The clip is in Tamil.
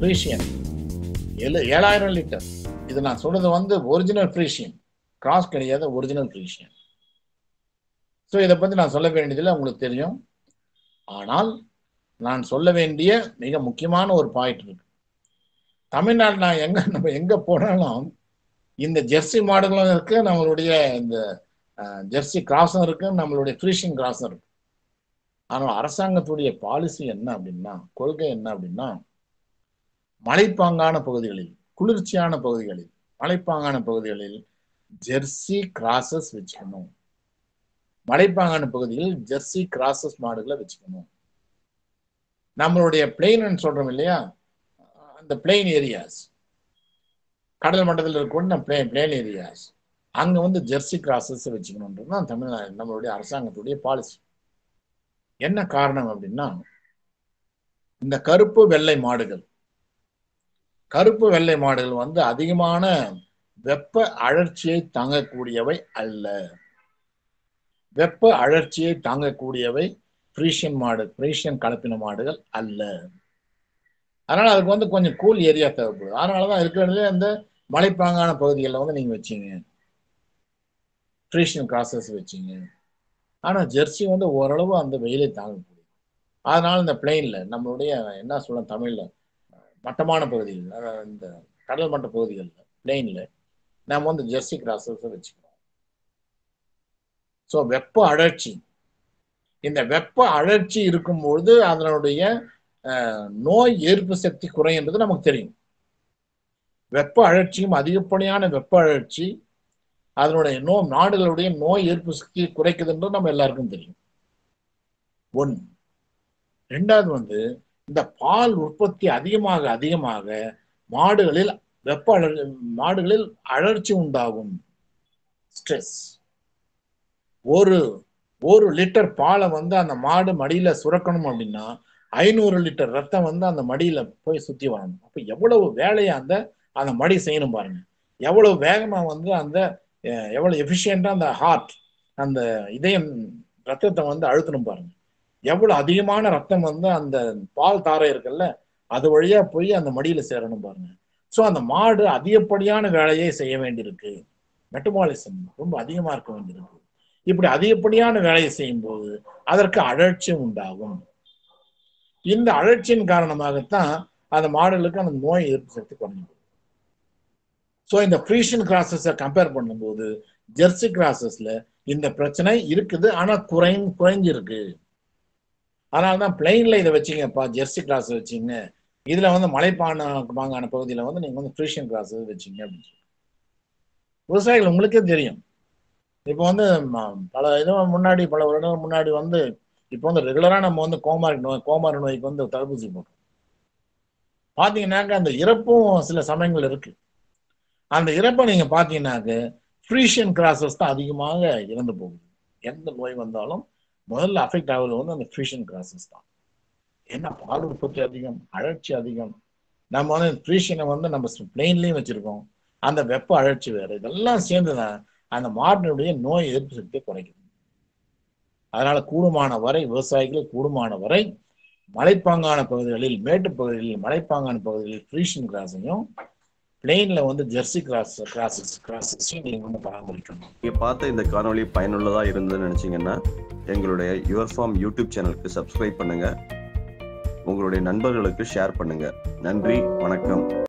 ஃப்ரீஷியன் ஏழு ஏழாயிரம் லிட்டர் இது நான் சொல்றது வந்து ஒரிஜினல் ஃப்ரீஷியன் கிராஸ் கிடையாது ஒரிஜினல் ஃப்ரீஷியன் ஸோ இதை பற்றி நான் சொல்ல வேண்டியதில்லை உங்களுக்கு தெரியும் ஆனால் நான் சொல்ல வேண்டிய மிக முக்கியமான ஒரு பாயிண்ட் இருக்கு தமிழ்நாடு நான் எங்க நம்ம எங்க போனாலும் இந்த ஜெர்சி மாடுகளும் இருக்கு நம்மளுடைய இந்த அஹ், ஜெர்சி கிராஸும் இருக்கு நம்மளுடைய ஃப்ரீஷிங் கிராஸும் இருக்கு ஆனால் அரசாங்கத்துடைய பாலிசி என்ன அப்படின்னா கொள்கை என்ன அப்படின்னா மலைப்பாங்கான பகுதிகளில் குளிர்ச்சியான பகுதிகளில் மலைப்பாங்கான பகுதிகளில் ஜெர்சி கிராசஸ் வச்சுக்கணும் மலைப்பாங்கான பகுதியில் ஜெர்சி கிராசஸ் மாடுகளை வச்சுக்கணும் நம்மளுடைய பிளெயின் சொல்றோம் இல்லையா அந்த பிளெயின் ஏரியாஸ் கடல் மட்டத்தில் இருக்கக்கூடிய பிளேன் பிளேன் ஏரியாஸ் அங்க வந்து ஜெர்சி கிராசஸ் வச்சுக்கணுன்றது தான் தமிழ்நாடு நம்மளுடைய அரசாங்கத்துடைய பாலிசி என்ன காரணம் அப்படின்னா இந்த கருப்பு வெள்ளை மாடுகள் கருப்பு வெள்ளை மாடுகள் வந்து அதிகமான வெப்ப அழற்சியை தாங்கக்கூடியவை அல்ல வெப்ப அழற்சியை தாங்கக்கூடியவை ஃப்ரீஷியன் மாடு ஃப்ரீஷியன் கலப்பின மாடுகள் அல்ல அதனால அதுக்கு வந்து கொஞ்சம் கூல் ஏரியா தேவைப்படுது அதனாலதான் இருக்கிறதுலே அந்த மலைப்பாங்கான பகுதிகளில் வந்து நீங்க வச்சீங்க ஃப்ரீஷியன் கிராசஸ் வச்சீங்க ஆனா ஜெர்சி வந்து ஓரளவு அந்த வெயிலை தாங்கக்கூடியது அதனால இந்த பிளெயின்ல நம்மளுடைய என்ன சொல்ல தமிழ்ல மட்டமான பகுதிகள் அதாவது இந்த கடல் மட்ட பகுதிகளில் பிளெயின்ல நம்ம வந்து ஜெர்சி கிராசஸ் வச்சுக்கிறோம் ஸோ வெப்ப அழற்சி இந்த வெப்ப அழற்சி இருக்கும்பொழுது அதனுடைய அஹ், நோய் எதிர்ப்பு சக்தி குறைன்றது நமக்கு தெரியும் வெப்ப அழற்சியும் அதிகப்படியான வெப்ப அழற்சி அதனுடைய நோ நாடுகளுடைய நோய் எதிர்ப்பு சக்தியை குறைக்குதுன்றது நம்ம எல்லாருக்கும் தெரியும் ஒன்று ரெண்டாவது வந்து இந்த பால் உற்பத்தி அதிகமாக அதிகமாக மாடுகளில் வெப்ப அழற் மாடுகளில் அழற்சி உண்டாகும் ஸ்ட்ரெஸ் ஒரு ஒரு லிட்டர் பாலை வந்து அந்த மாடு மடியில சுரக்கணும் அப்படின்னா ஐநூறு லிட்டர் ரத்தம் வந்து அந்த மடியில போய் சுத்தி வரணும் அப்ப எவ்வளவு வேலையை அந்த அந்த மடி செய்யணும் பாருங்க எவ்வளவு வேகமா வந்து அந்த அஹ், எவ்வளவு எஃபிஷியண்டா அந்த ஹார்ட் அந்த இதயம் ரத்தத்தை வந்து அழுத்தணும் பாருங்க எவ்வளவு அதிகமான ரத்தம் வந்து அந்த பால் தாரை இருக்குல்ல அது வழியா போய் அந்த மடியில சேரணும் பாருங்க ஸோ அந்த மாடு அதிகப்படியான வேலையை செய்ய வேண்டியிருக்கு மெட்டபாலிசம் ரொம்ப அதிகமா இருக்க வேண்டியிருக்கு இப்படி அதிகப்படியான வேலையை செய்யும் போது அதற்கு அழற்சி உண்டாகும் இந்த அழற்சியின் காரணமாகத்தான் அந்த மாடுகளுக்கு அந்த நோய் எதிர்ப்பு சக்தி குறைஞ்சு ஸோ இந்த ஃப்ரீஷன் கிராசஸை கம்பேர் பண்ணும்போது ஜெர்சி கிராசஸ்ல இந்த பிரச்சனை இருக்குது ஆனா குறை குறைஞ்சிருக்கு அதனால தான் பிளெயின்ல இதை வச்சீங்கப்பா ஜெர்சி கிராஸ் வச்சீங்க இதுல வந்து மலைப்பான பாங்கான பகுதியில வந்து நீங்க வந்து ஃப்ரீஷன் கிராஸ் வச்சீங்க அப்படின்னு சொல்லி விவசாயிகள் உங்களுக்கே தெரியும் இப்போ வந்து ம- பல இது முன்னாடி பல வருடங்கள் முன்னாடி வந்து இப்போ வந்து ரெகுலரா நம்ம வந்து கோமாரி நோய் கோமாரி நோய்க்கு வந்து தடுப்பூசி போடுறோம் பாத்தீங்கன்னாக்க அந்த இறப்பும் சில சமயங்கள் இருக்கு அந்த இறப்பை நீங்க பாத்தீங்கன்னாக்க ஃப்ரீஷியன் கிராசஸ் தான் அதிகமாக இறந்து போகுது எந்த நோய் வந்தாலும் முதல்ல அஃபெக்ட் ஆகுது வந்து அந்த ஃப்ரீஷியன் கிராசஸ் தான் ஏன்னா பால் உற்பத்தி அதிகம் அழற்சி அதிகம் நம்ம வந்து ஃப்ரீஷியனை வந்து நம்ம பிளெயின்லயும் வச்சிருக்கோம் அந்த வெப்ப அழற்சி வேற இதெல்லாம் சேர்ந்துதான் அந்த மாட்டினுடைய நோய் எதிர்ப்பு சக்தியை குறைக்குது அதனால கூடுமான வரை விவசாயிகள் கூடுமான வரை மலைப்பாங்கான பகுதிகளில் மேட்டுப் பகுதிகளில் மலைப்பாங்கான பகுதிகளில் ஃப்ரீஷியன் கிராஸையும் பிளெயின்ல வந்து ஜெர்சி கிராஸ் கிராசஸ் கிராசஸையும் நீங்க வந்து பராமரிக்கணும் நீங்க பார்த்த இந்த காணொளி பயனுள்ளதா இருந்ததுன்னு நினைச்சீங்கன்னா எங்களுடைய யுவர் ஃபார்ம் யூடியூப் சேனலுக்கு சப்ஸ்கிரைப் பண்ணுங்க உங்களுடைய நண்பர்களுக்கு ஷேர் பண்ணுங்க நன்றி வணக்கம்